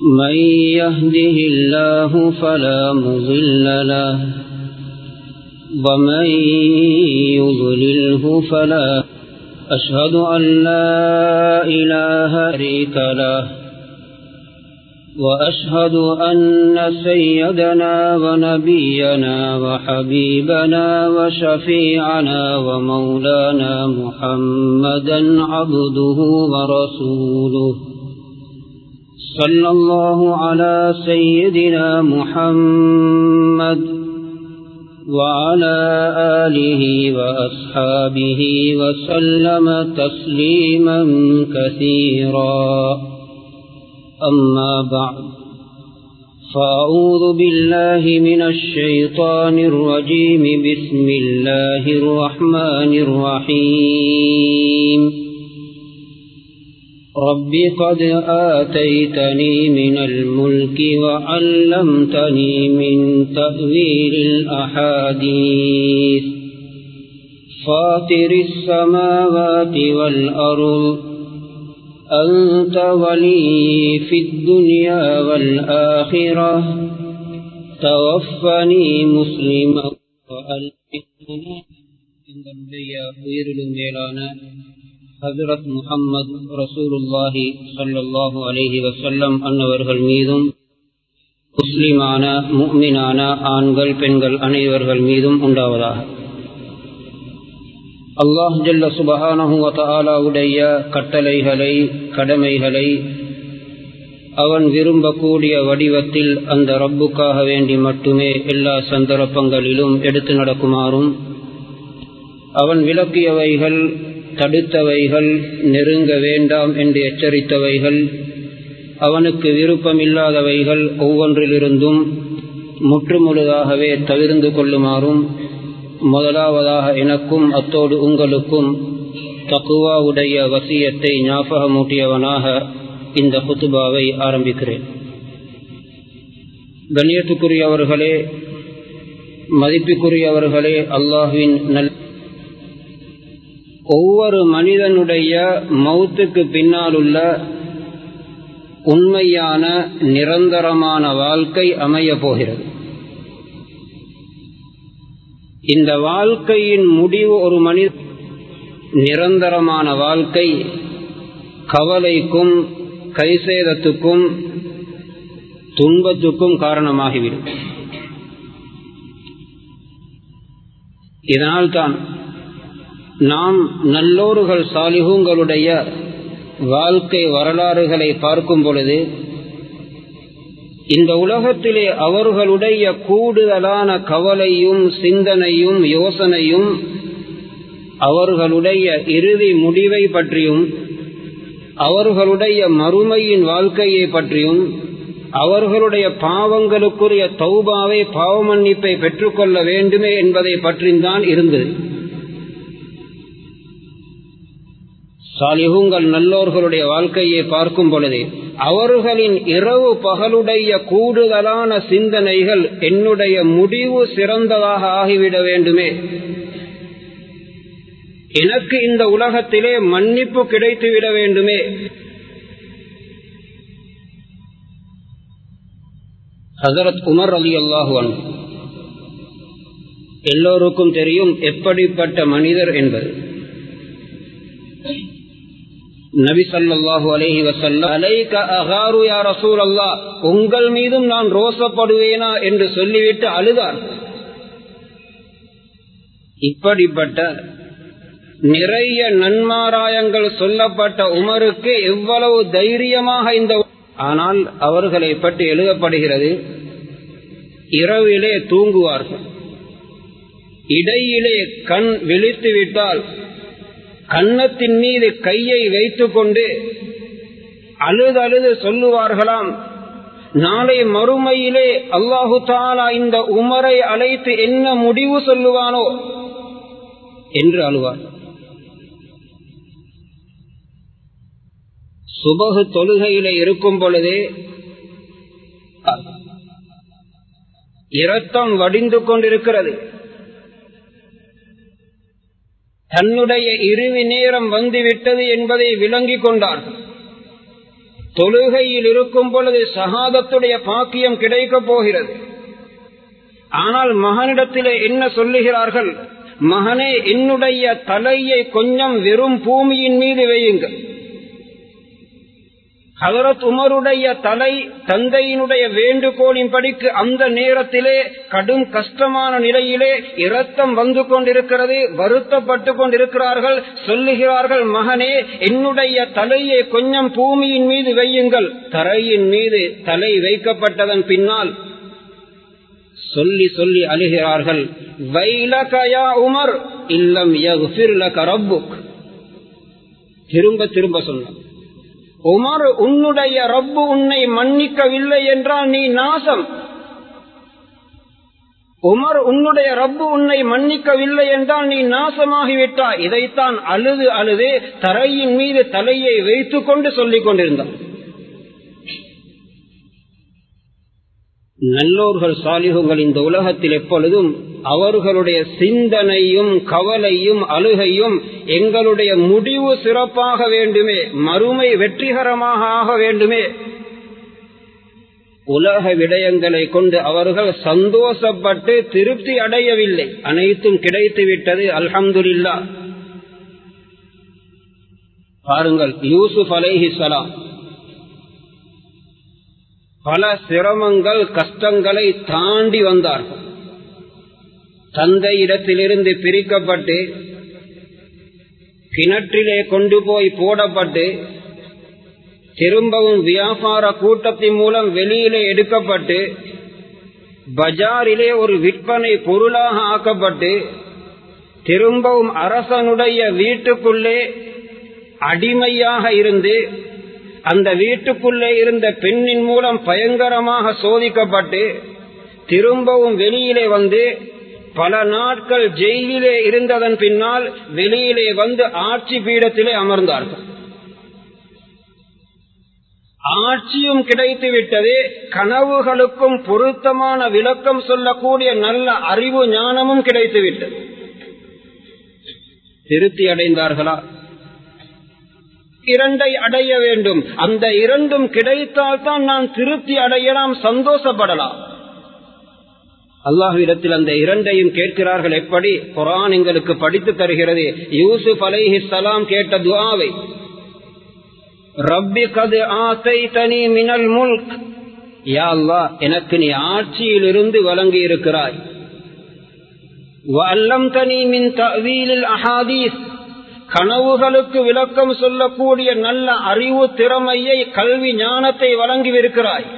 من يهده الله فلا مضل له ومن يضلله فلا أشهد أن لا إله شريك له وأشهد أن سيدنا ونبينا وحبيبنا وشفيعنا ومولانا محمدا عبده ورسوله صلى الله على سيدنا محمد وعلى آله وأصحابه وسلم تسليما كثيرا أما بعد فأعوذ بالله من الشيطان الرجيم بسم الله الرحمن الرحيم رب قد آتيتني من الملك وعلمتني من تأويل الأحاديث فاطر السماوات والأرض أنت ولي في الدنيا والآخرة توفني مسلما وألحقني எங்களுடைய உயிரிலும் மேலான ஹசரத் முகம்மது ரசூலுல்லாஹி சல்லாஹூ அலஹி வசல்லம் அன்னவர்கள் மீதும் முஸ்லிமான முக்மினான ஆண்கள் பெண்கள் அனைவர்கள் மீதும் உண்டாவதாக அல்லாஹ் ஜல்ல சுபஹானஹுவதாலாவுடைய கட்டளைகளை கடமைகளை அவன் விரும்பக்கூடிய வடிவத்தில் அந்த ரப்புக்காக வேண்டி மட்டுமே எல்லா சந்தர்ப்பங்களிலும் எடுத்து நடக்குமாறும் அவன் விளக்கியவைகள் தடுத்தவைகள் நெருங்க வேண்டாம் என்று எச்சரித்தவைகள் அவனுக்கு விருப்பமில்லாதவைகள் ஒவ்வொன்றிலிருந்தும் முற்றுமுழுதாகவே தவிர்ந்து கொள்ளுமாறும் முதலாவதாக எனக்கும் அத்தோடு உங்களுக்கும் தக்குவாவுடைய வசியத்தை ஞாபகமூட்டியவனாக இந்த குத்துபாவை ஆரம்பிக்கிறேன் கண்ணியத்துக்குரியவர்களே மதிப்புக்குரியவர்களே அல்லாஹுவின் நல் ஒவ்வொரு மனிதனுடைய மௌத்துக்கு பின்னால் உள்ள உண்மையான நிரந்தரமான வாழ்க்கை அமைய போகிறது இந்த வாழ்க்கையின் முடிவு ஒரு மனித நிரந்தரமான வாழ்க்கை கவலைக்கும் கைசேதத்துக்கும் துன்பத்துக்கும் காரணமாகிவிடும் இதனால்தான் நாம் நல்லோர்கள் சாலிகுங்களுடைய வாழ்க்கை வரலாறுகளை பார்க்கும் பொழுது இந்த உலகத்திலே அவர்களுடைய கூடுதலான கவலையும் சிந்தனையும் யோசனையும் அவர்களுடைய இறுதி முடிவை பற்றியும் அவர்களுடைய மறுமையின் வாழ்க்கையை பற்றியும் அவர்களுடைய பாவங்களுக்குரிய தௌபாவை பாவ மன்னிப்பை பெற்றுக்கொள்ள வேண்டுமே என்பதை பற்றித்தான் இருந்தது சாலிகுங்கள் நல்லோர்களுடைய வாழ்க்கையை பார்க்கும் பொழுது அவர்களின் இரவு பகலுடைய கூடுதலான சிந்தனைகள் என்னுடைய முடிவு சிறந்ததாக ஆகிவிட வேண்டுமே எனக்கு இந்த உலகத்திலே மன்னிப்பு கிடைத்துவிட வேண்டுமே ஹசரத் உமர் அலி அல்லாஹுவன் எல்லோருக்கும் தெரியும் எப்படிப்பட்ட மனிதர் என்பது நபி சல்லாஹூ அலஹி வசல்ல அலைக அகாரு யா ரசூல் அல்லா உங்கள் மீதும் நான் ரோசப்படுவேனா என்று சொல்லிவிட்டு அழுதார் இப்படிப்பட்ட நிறைய நன்மாராயங்கள் சொல்லப்பட்ட உமருக்கு எவ்வளவு தைரியமாக இந்த ஆனால் அவர்களை பற்றி எழுதப்படுகிறது இரவிலே தூங்குவார்கள் இடையிலே கண் விழித்து விட்டால் கன்னத்தின் மீது கையை வைத்துக் கொண்டு அழுது அழுது சொல்லுவார்களாம் நாளை மறுமையிலே அல்லாஹு தாலா இந்த உமரை அழைத்து என்ன முடிவு சொல்லுவானோ என்று அழுவார் சுபகு தொழுகையில இருக்கும் பொழுதே இரத்தம் வடிந்து கொண்டிருக்கிறது தன்னுடைய இறுதி நேரம் வந்துவிட்டது என்பதை விளங்கிக் கொண்டார் தொழுகையில் இருக்கும் பொழுது சகாதத்துடைய பாக்கியம் கிடைக்கப் போகிறது ஆனால் மகனிடத்திலே என்ன சொல்லுகிறார்கள் மகனே என்னுடைய தலையை கொஞ்சம் வெறும் பூமியின் மீது வையுங்கள் ஹதரத் உமருடைய தலை தந்தையினுடைய வேண்டுகோளின் படிக்கு அந்த நேரத்திலே கடும் கஷ்டமான நிலையிலே இரத்தம் வந்து கொண்டிருக்கிறது வருத்தப்பட்டு கொண்டிருக்கிறார்கள் சொல்லுகிறார்கள் மகனே என்னுடைய தலையை கொஞ்சம் பூமியின் மீது வையுங்கள் தரையின் மீது தலை வைக்கப்பட்டதன் பின்னால் சொல்லி சொல்லி அழுகிறார்கள் வைலகயா உமர் இல்லம் ரப்புக் திரும்ப திரும்ப சொன்னார் உமர் உன்னுடைய ரப்பு உன்னை மன்னிக்கவில்லை என்றால் நீ நாசம் உமர் உன்னுடைய ரப்பு உன்னை மன்னிக்கவில்லை என்றால் நீ நாசமாகிவிட்டாய் இதைத்தான் அழுது அழுது தரையின் மீது தலையை வைத்துக் கொண்டு சொல்லிக் கொண்டிருந்தான் நல்லோர்கள் சாலிகுகள் இந்த உலகத்தில் எப்பொழுதும் அவர்களுடைய சிந்தனையும் கவலையும் அழுகையும் எங்களுடைய முடிவு சிறப்பாக வேண்டுமே மறுமை வெற்றிகரமாக ஆக வேண்டுமே உலக விடயங்களை கொண்டு அவர்கள் சந்தோஷப்பட்டு திருப்தி அடையவில்லை அனைத்தும் கிடைத்து விட்டது அல்ஹம்துல்லா பாருங்கள் யூசுப் அலைஹிசலாம் பல சிரமங்கள் கஷ்டங்களை தாண்டி வந்தார்கள் தந்தையிடத்திலிருந்து பிரிக்கப்பட்டு கிணற்றிலே கொண்டு போய் போடப்பட்டு திரும்பவும் வியாபார கூட்டத்தின் மூலம் வெளியிலே எடுக்கப்பட்டு பஜாரிலே ஒரு விற்பனை பொருளாக ஆக்கப்பட்டு திரும்பவும் அரசனுடைய வீட்டுக்குள்ளே அடிமையாக இருந்து அந்த வீட்டுக்குள்ளே இருந்த பெண்ணின் மூலம் பயங்கரமாக சோதிக்கப்பட்டு திரும்பவும் வெளியிலே வந்து பல நாட்கள் ஜெயிலிலே இருந்ததன் பின்னால் வெளியிலே வந்து ஆட்சி பீடத்திலே அமர்ந்தார்கள் ஆட்சியும் கிடைத்து விட்டது கனவுகளுக்கும் பொருத்தமான விளக்கம் சொல்லக்கூடிய நல்ல அறிவு ஞானமும் கிடைத்து விட்டது திருப்தி அடைந்தார்களா இரண்டை அடைய வேண்டும் அந்த இரண்டும் கிடைத்தால் தான் நான் திருப்தி அடையலாம் சந்தோஷப்படலாம் அல்லாஹுவிடத்தில் அந்த இரண்டையும் கேட்கிறார்கள் எப்படி குரான் எங்களுக்கு படித்து தருகிறது யூசுப் அலைஹி சலாம் கேட்ட துவாவை ரப்பி கது ஆசை தனி மினல் முல்க் யா அல்லா எனக்கு நீ ஆட்சியில் இருந்து வழங்கி இருக்கிறாய் வல்லம் தனி மின் தவீலில் அஹாதீஸ் கனவுகளுக்கு விளக்கம் சொல்லக்கூடிய நல்ல அறிவு திறமையை கல்வி ஞானத்தை வழங்கியிருக்கிறாய்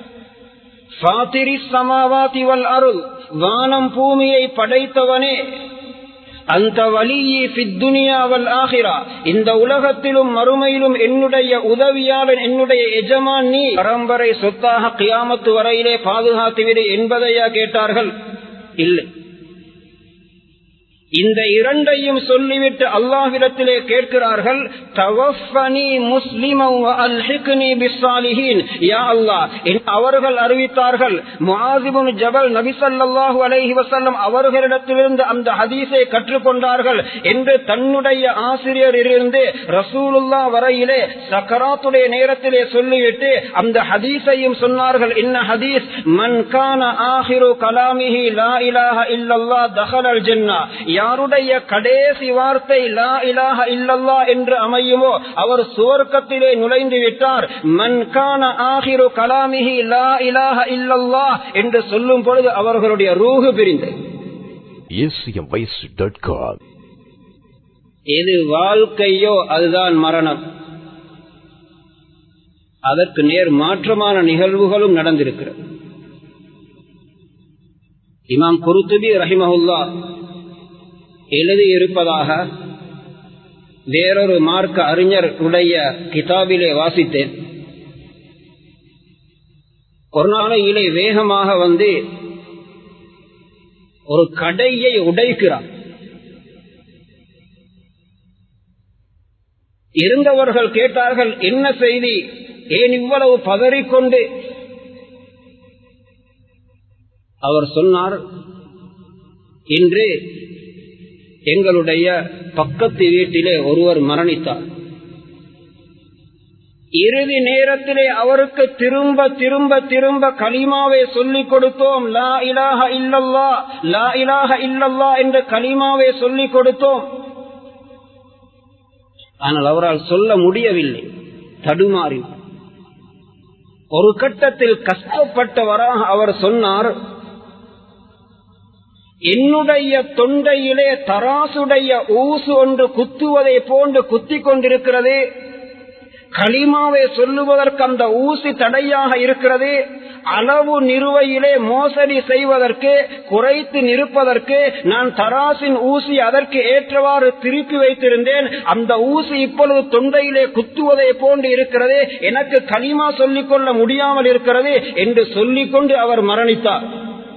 சமாவாதிவல் அருள் வானம் பூமியை படைத்தவனே அந்த வலியே பித்துனியாவல் ஆகிறா இந்த உலகத்திலும் மறுமையிலும் என்னுடைய உதவியாளன் என்னுடைய எஜமான் நீ பரம்பரை சொத்தாக கியாமத்து வரையிலே பாதுகாத்துவிடு என்பதையா கேட்டார்கள் இல்லை இந்த இரண்டையும் சொல்லிவிட்டு அல்லாஹ்விடத்திலே கேட்கிறார்கள் தவஃபனி முஸ்லிமம் அல்ஹிக்னி பிஸ்ஸாலிஹீன் யா அல்லாஹ் அவர்கள் அறிவித்தார்கள் முஆசிபுன் ஜபல் நபி ஸல்லல்லாஹு அலைஹி வஸல்லம் அவர்களிடத்திலிருந்து அந்த ஹதீஸை கற்றுக்கொண்டார்கள் என்று தன்னுடைய ஆசிரியரிலிருந்து ரசூலுல்லாஹ் வரையிலே சக்கராத்துடைய நேரத்திலே சொல்லிவிட்டு அந்த ஹதீஸையும் சொன்னார்கள் என்ன ஹதீஸ் மன் கான ஆஹிரு கலாமிஹி லா இலாஹ இல்லல்லாஹ் தஹலல் ஜன்னah யாருடைய கடைசி வார்த்தை லா இலாஹ இல்லல்லா என்று அமையுமோ அவர் சுவர்க்கத்திலே நுழைந்து விட்டார் மன்கான ஆகிரு கலாமிஹி லா இலாஹ இல்லல்லா என்று சொல்லும் பொழுது அவர்களுடைய ரூஹு பிரிந்து எது வாழ்க்கையோ அதுதான் மரணம் அதற்கு நேர் மாற்றமான நிகழ்வுகளும் நடந்திருக்கிறது இமாம் குருத்துபி ரஹிமஹுல்லா எழுதியிருப்பதாக வேறொரு மார்க்க அறிஞருடைய கிதாபிலே வாசித்தேன் ஒரு நாளையிலே வேகமாக வந்து ஒரு கடையை உடைக்கிறார் இருந்தவர்கள் கேட்டார்கள் என்ன செய்தி ஏன் இவ்வளவு பதறிக்கொண்டு அவர் சொன்னார் இன்று எங்களுடைய பக்கத்து வீட்டிலே ஒருவர் மரணித்தார் இறுதி நேரத்திலே அவருக்கு திரும்ப திரும்ப திரும்ப கலிமாவை சொல்லிக் கொடுத்தோம் லா இலாஹ இல்லல்லா லா இலாஹ இல்லல்லா என்ற கலிமாவை சொல்லிக் கொடுத்தோம் ஆனால் அவரால் சொல்ல முடியவில்லை தடுமாறி ஒரு கட்டத்தில் கஷ்டப்பட்டவராக அவர் சொன்னார் என்னுடைய தொண்டையிலே தராசுடைய ஊசு ஒன்று குத்துவதை போன்று குத்திக் கொண்டிருக்கிறது களிமாவை சொல்லுவதற்கு அந்த ஊசி தடையாக இருக்கிறது அளவு நிறுவையிலே மோசடி செய்வதற்கு குறைத்து நிற்பதற்கு நான் தராசின் ஊசி அதற்கு ஏற்றவாறு திருப்பி வைத்திருந்தேன் அந்த ஊசி இப்பொழுது தொண்டையிலே குத்துவதை போன்று இருக்கிறது எனக்கு களிமா சொல்லிக் கொள்ள முடியாமல் இருக்கிறது என்று சொல்லிக்கொண்டு அவர் மரணித்தார்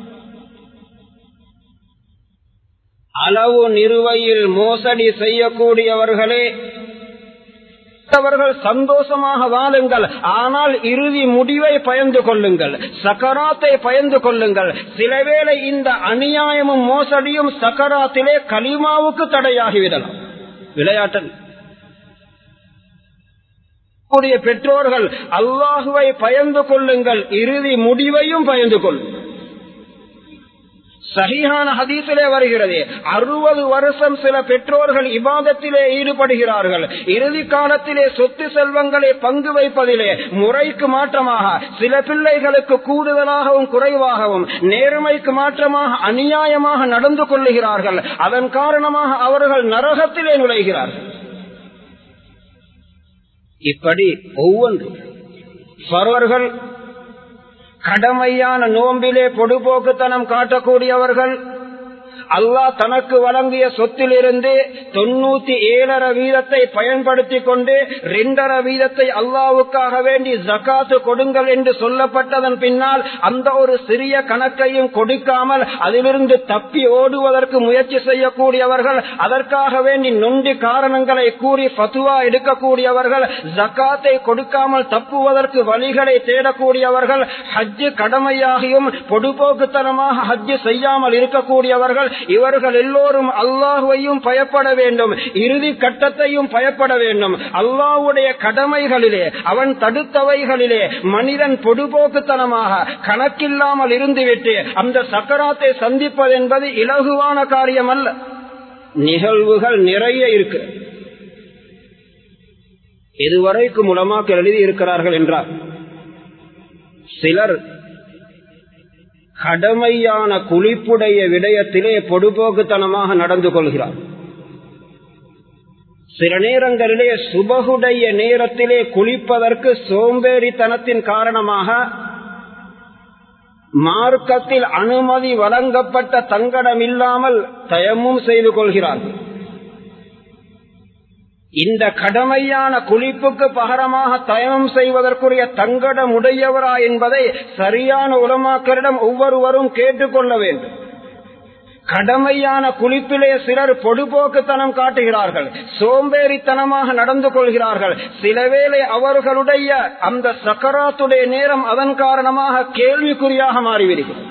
அளவு நிறுவையில் மோசடி செய்யக்கூடியவர்களே அவர்கள் சந்தோஷமாக வாழுங்கள் ஆனால் இறுதி முடிவை பயந்து கொள்ளுங்கள் சக்கராத்தை பயந்து கொள்ளுங்கள் சிலவேளை இந்த அநியாயமும் மோசடியும் சக்கராத்திலே கலிமாவுக்கு தடையாகிவிடலாம் விளையாட்டல் பெற்றோர்கள் அல்லாஹுவை பயந்து கொள்ளுங்கள் இறுதி முடிவையும் பயந்து கொள்ளுங்கள் சகிஹான ஹதீசிலே வருகிறது அறுபது வருஷம் சில பெற்றோர்கள் இபாதத்திலே ஈடுபடுகிறார்கள் இறுதி காலத்திலே சொத்து செல்வங்களை பங்கு வைப்பதிலே முறைக்கு மாற்றமாக சில பிள்ளைகளுக்கு கூடுதலாகவும் குறைவாகவும் நேர்மைக்கு மாற்றமாக அநியாயமாக நடந்து கொள்ளுகிறார்கள் அதன் காரணமாக அவர்கள் நரகத்திலே நுழைகிறார்கள் இப்படி ஒவ்வொன்று சர்வர்கள் கடமையான நோம்பிலே பொடுபோக்குத்தனம் காட்டக்கூடியவர்கள் அல்லாஹ் தனக்கு வழங்கிய சொத்திலிருந்து தொண்ணூத்தி ஏழரை வீதத்தை பயன்படுத்திக் கொண்டு ரெண்டரை வீதத்தை அல்லாவுக்காக வேண்டி ஜக்காத்து கொடுங்கள் என்று சொல்லப்பட்டதன் பின்னால் அந்த ஒரு சிறிய கணக்கையும் கொடுக்காமல் அதிலிருந்து தப்பி ஓடுவதற்கு முயற்சி செய்யக்கூடியவர்கள் அதற்காக வேண்டி நொண்டி காரணங்களை கூறி பத்துவா எடுக்கக்கூடியவர்கள் ஜக்காத்தை கொடுக்காமல் தப்புவதற்கு வழிகளை தேடக்கூடியவர்கள் ஹஜ்ஜு கடமையாகியும் பொடுபோக்குத்தனமாக ஹஜ்ஜு செய்யாமல் இருக்கக்கூடியவர்கள் இவர்கள் எல்லோரும் அல்லாஹுவையும் பயப்பட வேண்டும் இறுதி கட்டத்தையும் பயப்பட வேண்டும் அல்லாஹுடைய கடமைகளிலே அவன் தடுத்தவைகளிலே மனிதன் பொடுபோக்குத்தனமாக கணக்கில்லாமல் இருந்துவிட்டு அந்த சக்கராத்தை சந்திப்பது என்பது இலகுவான காரியம் அல்ல நிகழ்வுகள் நிறைய இருக்கு இதுவரைக்கும் உலமாக்கள் எழுதி இருக்கிறார்கள் என்றார் சிலர் கடமையான குளிப்புடைய விடயத்திலே பொடுபோக்குத்தனமாக நடந்து கொள்கிறார் சில நேரங்களிலே சுபகுடைய நேரத்திலே குளிப்பதற்கு சோம்பேறித்தனத்தின் காரணமாக மார்க்கத்தில் அனுமதி வழங்கப்பட்ட தங்கடம் இல்லாமல் தயமும் செய்து கொள்கிறார்கள் இந்த கடமையான குளிப்புக்கு பகரமாக தயமம் செய்வதற்குரிய தங்கடம் உடையவரா என்பதை சரியான உலமாக்களிடம் ஒவ்வொருவரும் கேட்டுக்கொள்ள வேண்டும் கடமையான குளிப்பிலே சிலர் பொடுபோக்குத்தனம் காட்டுகிறார்கள் சோம்பேறித்தனமாக நடந்து கொள்கிறார்கள் சிலவேளை அவர்களுடைய அந்த சக்கராத்துடைய நேரம் அதன் காரணமாக கேள்விக்குறியாக மாறிவிடுகிறது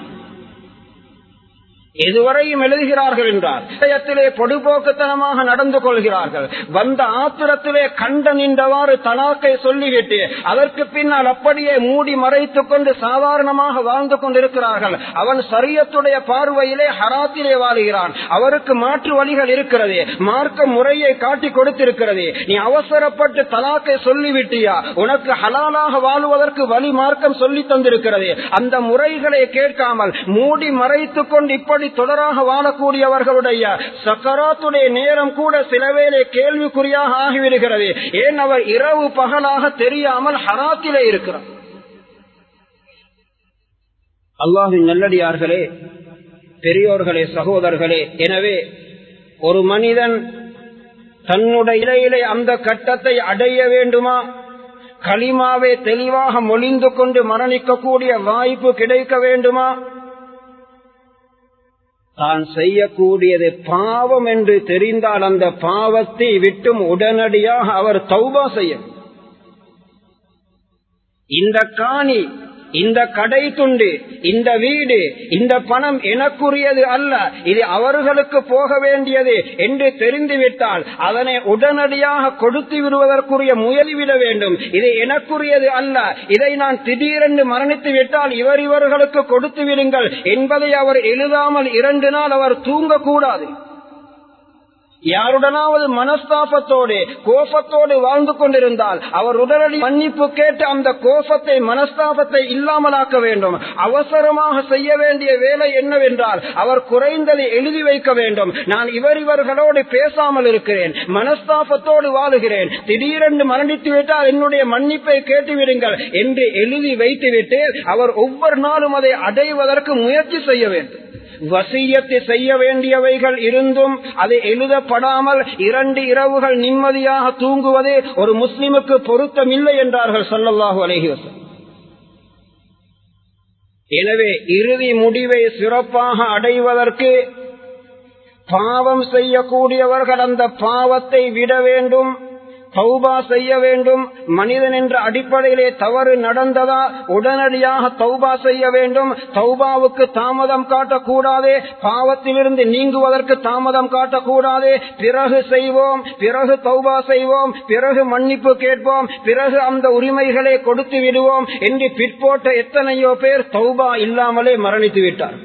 எதுவரையும் எழுதுகிறார்கள் என்றார் விஷயத்திலே பொடுபோக்குத்தனமாக நடந்து கொள்கிறார்கள் வந்த ஆத்திரத்திலே கண்ட நின்றவாறு தலாக்கை சொல்லிவிட்டு அதற்கு பின்னால் அப்படியே மூடி மறைத்துக் கொண்டு சாதாரணமாக வாழ்ந்து கொண்டிருக்கிறார்கள் அவன் சரியத்துடைய பார்வையிலே ஹராத்திலே வாழுகிறான் அவருக்கு மாற்று வழிகள் இருக்கிறது மார்க்க முறையை காட்டி கொடுத்திருக்கிறது நீ அவசரப்பட்டு தலாக்கை சொல்லிவிட்டியா உனக்கு ஹலாலாக வாழுவதற்கு வழி மார்க்கம் சொல்லி தந்திருக்கிறது அந்த முறைகளை கேட்காமல் மூடி மறைத்துக் கொண்டு இப்படி தொடராக வாழக்கூடியவர்களுடைய சக்கராத்துடைய நேரம் கூட சிலவேளை கேள்விக்குறியாக ஆகிவிடுகிறது ஏன் அவர் இரவு பகலாக தெரியாமல் ஹராத்திலே இருக்கிறார் அல்லாஹின் நல்லடியார்களே பெரியோர்களே சகோதரர்களே எனவே ஒரு மனிதன் தன்னுடைய இலையிலே அந்த கட்டத்தை அடைய வேண்டுமா களிமாவே தெளிவாக மொழிந்து கொண்டு மரணிக்கக்கூடிய வாய்ப்பு கிடைக்க வேண்டுமா தான் செய்யக்கூடியது பாவம் என்று தெரிந்தால் அந்த பாவத்தை விட்டும் உடனடியாக அவர் தௌபா செய்ய இந்த காணி இந்த கடை துண்டு இந்த வீடு இந்த பணம் எனக்குரியது அல்ல இது அவர்களுக்கு போக வேண்டியது என்று தெரிந்துவிட்டால் அதனை உடனடியாக கொடுத்து விடுவதற்குரிய முயலிவிட வேண்டும் இது எனக்குரியது அல்ல இதை நான் திடீரென்று மரணித்து விட்டால் இவர் இவர்களுக்கு கொடுத்து விடுங்கள் என்பதை அவர் எழுதாமல் இரண்டு நாள் அவர் தூங்கக்கூடாது யாருடனாவது மனஸ்தாபத்தோடு கோபத்தோடு வாழ்ந்து கொண்டிருந்தால் அவர் உடனடி மன்னிப்பு கேட்டு அந்த கோபத்தை மனஸ்தாபத்தை இல்லாமலாக்க வேண்டும் அவசரமாக செய்ய வேண்டிய வேலை என்னவென்றால் அவர் குறைந்ததை எழுதி வைக்க வேண்டும் நான் இவர் இவர்களோடு பேசாமல் இருக்கிறேன் மனஸ்தாபத்தோடு வாழுகிறேன் திடீரென்று மரணித்து விட்டால் என்னுடைய மன்னிப்பை கேட்டுவிடுங்கள் என்று எழுதி வைத்துவிட்டு அவர் ஒவ்வொரு நாளும் அதை அடைவதற்கு முயற்சி செய்ய வேண்டும் வசியத்தை செய்ய வேண்டியவைகள் இருந்தும் அது எழுதப்படாமல் இரண்டு இரவுகள் நிம்மதியாக தூங்குவது ஒரு முஸ்லிமுக்கு பொருத்தமில்லை என்றார்கள் சல்லல்லாஹு அலஹி எனவே இறுதி முடிவை சிறப்பாக அடைவதற்கு பாவம் செய்யக்கூடியவர்கள் அந்த பாவத்தை விட வேண்டும் தௌபா செய்ய வேண்டும் மனிதன் என்ற அடிப்படையிலே தவறு நடந்ததா உடனடியாக தௌபா செய்ய வேண்டும் தௌபாவுக்கு தாமதம் காட்டக்கூடாது பாவத்திலிருந்து நீங்குவதற்கு தாமதம் காட்டக்கூடாது பிறகு செய்வோம் பிறகு தௌபா செய்வோம் பிறகு மன்னிப்பு கேட்போம் பிறகு அந்த உரிமைகளை கொடுத்து விடுவோம் என்று பிற்போட்ட எத்தனையோ பேர் தௌபா இல்லாமலே மரணித்து விட்டார்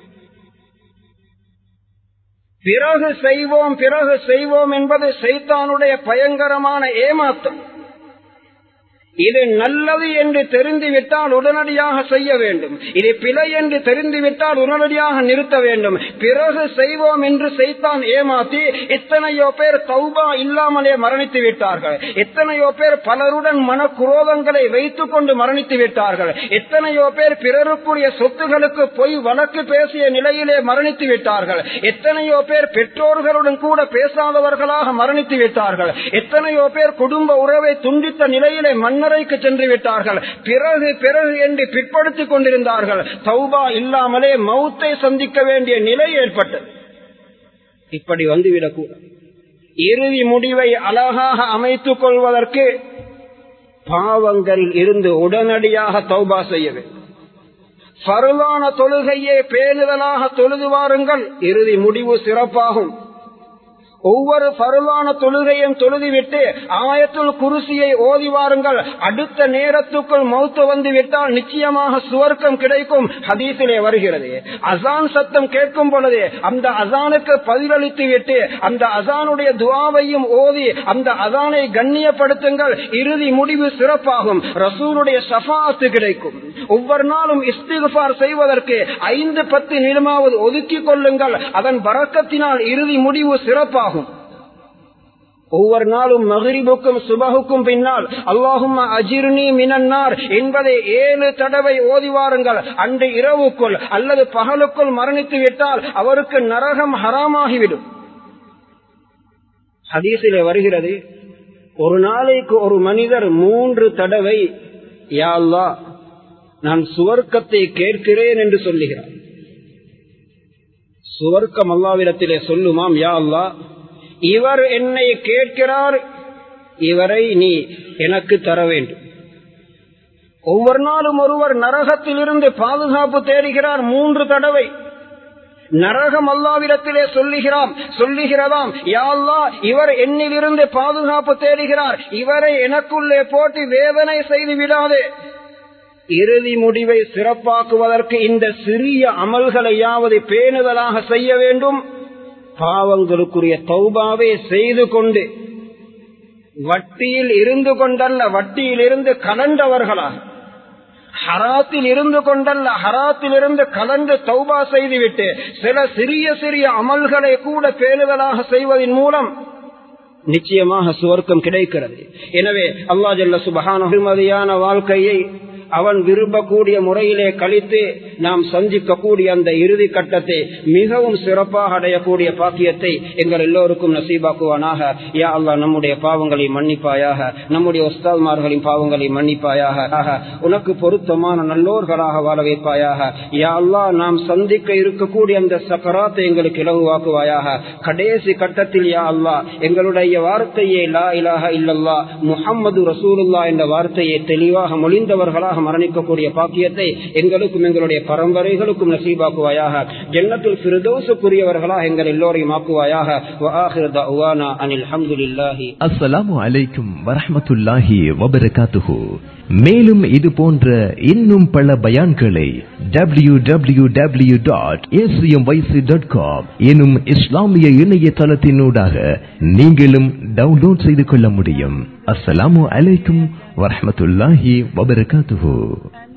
பிறகு செய்வோம் பிறகு செய்வோம் என்பது சைத்தானுடைய பயங்கரமான ஏமாற்றம் இது நல்லது என்று தெரிந்துவிட்டால் உடனடியாக செய்ய வேண்டும் இது பிழை என்று தெரிந்துவிட்டால் உடனடியாக நிறுத்த வேண்டும் பிறகு செய்வோம் என்று செய்தான் ஏமாற்றி எத்தனையோ பேர் தௌபா இல்லாமலே மரணித்து விட்டார்கள் எத்தனையோ பேர் பலருடன் மனக்குரோதங்களை வைத்துக் கொண்டு மரணித்து விட்டார்கள் எத்தனையோ பேர் பிறருக்குரிய சொத்துகளுக்கு பொய் வழக்கு பேசிய நிலையிலே மரணித்து விட்டார்கள் எத்தனையோ பேர் பெற்றோர்களுடன் கூட பேசாதவர்களாக மரணித்து விட்டார்கள் எத்தனையோ பேர் குடும்ப உறவை துண்டித்த நிலையிலே மன்னர் மன்னரைக்கு சென்று விட்டார்கள் பிறகு பிறகு என்று பிற்படுத்திக் கொண்டிருந்தார்கள் தௌபா இல்லாமலே மௌத்தை சந்திக்க வேண்டிய நிலை ஏற்பட்டது இப்படி வந்துவிடக்கூடாது இறுதி முடிவை அழகாக அமைத்துக் கொள்வதற்கு பாவங்களில் இருந்து உடனடியாக தௌபா செய்ய வேண்டும் பருவான தொழுகையே பேணுதலாக தொழுது வாருங்கள் இறுதி முடிவு சிறப்பாகும் ஒவ்வொரு பருவான தொழுகையும் தொழுதுவிட்டு ஆயத்துள் குருசியை ஓதி வாருங்கள் அடுத்த நேரத்துக்குள் மௌத்து வந்து விட்டால் நிச்சயமாக சுவர்க்கம் கிடைக்கும் ஹதீசிலே வருகிறது அசான் சத்தம் கேட்கும் பொழுது அந்த அசானுக்கு பதிலளித்து விட்டு அந்த அசானுடைய துவாவையும் ஓதி அந்த அசானை கண்ணியப்படுத்துங்கள் இறுதி முடிவு சிறப்பாகும் ரசூலுடைய சஃபாத்து கிடைக்கும் ஒவ்வொரு நாளும் இஸ்திகார் செய்வதற்கு ஐந்து பத்து நிலமாவது ஒதுக்கிக் கொள்ளுங்கள் அதன் வரக்கத்தினால் இறுதி முடிவு சிறப்பாகும் ஒவ்வொரு நாளும் மகிரிபுக்கும் சுபகுக்கும் பின்னால் அல்லாஹும் அஜிர்னி மினன்னார் என்பதை ஏழு தடவை ஓதிவாருங்கள் அன்று இரவுக்குள் அல்லது பகலுக்குள் மரணித்து விட்டால் அவருக்கு நரகம் ஹராமாகிவிடும் ஹதீசிலே வருகிறது ஒரு நாளைக்கு ஒரு மனிதர் மூன்று தடவை யாழ்லா நான் சுவர்க்கத்தை கேட்கிறேன் என்று சொல்லுகிறார் சுவர்க்கம் அல்லாவிடத்திலே சொல்லுமாம் யா அல்லா இவர் என்னை கேட்கிறார் இவரை நீ எனக்கு தர வேண்டும் ஒவ்வொரு நாளும் ஒருவர் நரகத்திலிருந்து பாதுகாப்பு தேடுகிறார் மூன்று தடவை நரகம் அல்லாவிடத்திலே சொல்லுகிறாம் சொல்லுகிறதாம் யாழ்லா இவர் என்னிலிருந்து பாதுகாப்பு தேடுகிறார் இவரை எனக்குள்ளே போட்டு வேதனை செய்து விடாதே இறுதி முடிவை சிறப்பாக்குவதற்கு இந்த சிறிய அமல்களையாவது பேணுதலாக செய்ய வேண்டும் பாவங்களுக்குரிய தௌபாவே செய்து கொண்டு வட்டியில் இருந்து கொண்டல்ல வட்டியில் இருந்து கலண்டவர்களாக ஹராத்தில் இருந்து கொண்டல்ல ஹராத்தில் இருந்து கலந்து தௌபா செய்துவிட்டு சில சிறிய சிறிய அமல்களை கூட பேணுதலாக செய்வதன் மூலம் நிச்சயமாக சுவர்க்கம் கிடைக்கிறது எனவே அல்லா ஜல்ல சுபகான வாழ்க்கையை அவன் விரும்பக்கூடிய முறையிலே கழித்து நாம் சந்திக்கக்கூடிய அந்த இறுதி கட்டத்தை மிகவும் சிறப்பாக அடையக்கூடிய பாக்கியத்தை எங்கள் எல்லோருக்கும் நசீபாக்குவானாக யா அல்லா நம்முடைய பாவங்களை மன்னிப்பாயாக நம்முடைய உஸ்தாத்மார்களின் பாவங்களை மன்னிப்பாயாக ஆக, உனக்கு பொருத்தமான நல்லோர்களாக வாழ வைப்பாயாக யா அல்லா நாம் சந்திக்க இருக்கக்கூடிய அந்த சக்கராத்தை எங்களுக்கு இலகுவாக்குவாயாக கடைசி கட்டத்தில் யா அல்லா எங்களுடைய வார்த்தையை லா இலாஹ இல்லல்லா முஹம்மது ரசூலுல்லா என்ற வார்த்தையை தெளிவாக மொழிந்தவர்களாக மரணிக்கக்கூடிய பாக்கியத்தை எங்களுக்கும் எங்களுடைய பரம்பரைகளுக்கும் நசீபாக்குவாயாக ஜன்னத்தில் பிரதோசுக்குரியவர்களாக எங்கள் எல்லோரையும் ஆக்குவாயாக وآخر دعوانا أن الحمد لله அஸ்ஸலாமு அலைக்கும் வரஹ்மத்துல்லாஹி வபரகாத்துஹு மேலும் இது போன்ற இன்னும் பல பயான்களை W W W dot dot com எனும் இஸ்லாமிய இணையதளத்தினூடாக நீங்களும் டவுன்லோட் செய்து கொள்ள முடியும் அஸ்ஸலாமு அலைக்கும் வரஹ்மத்துல்லாஹி வபரகாத்துஹு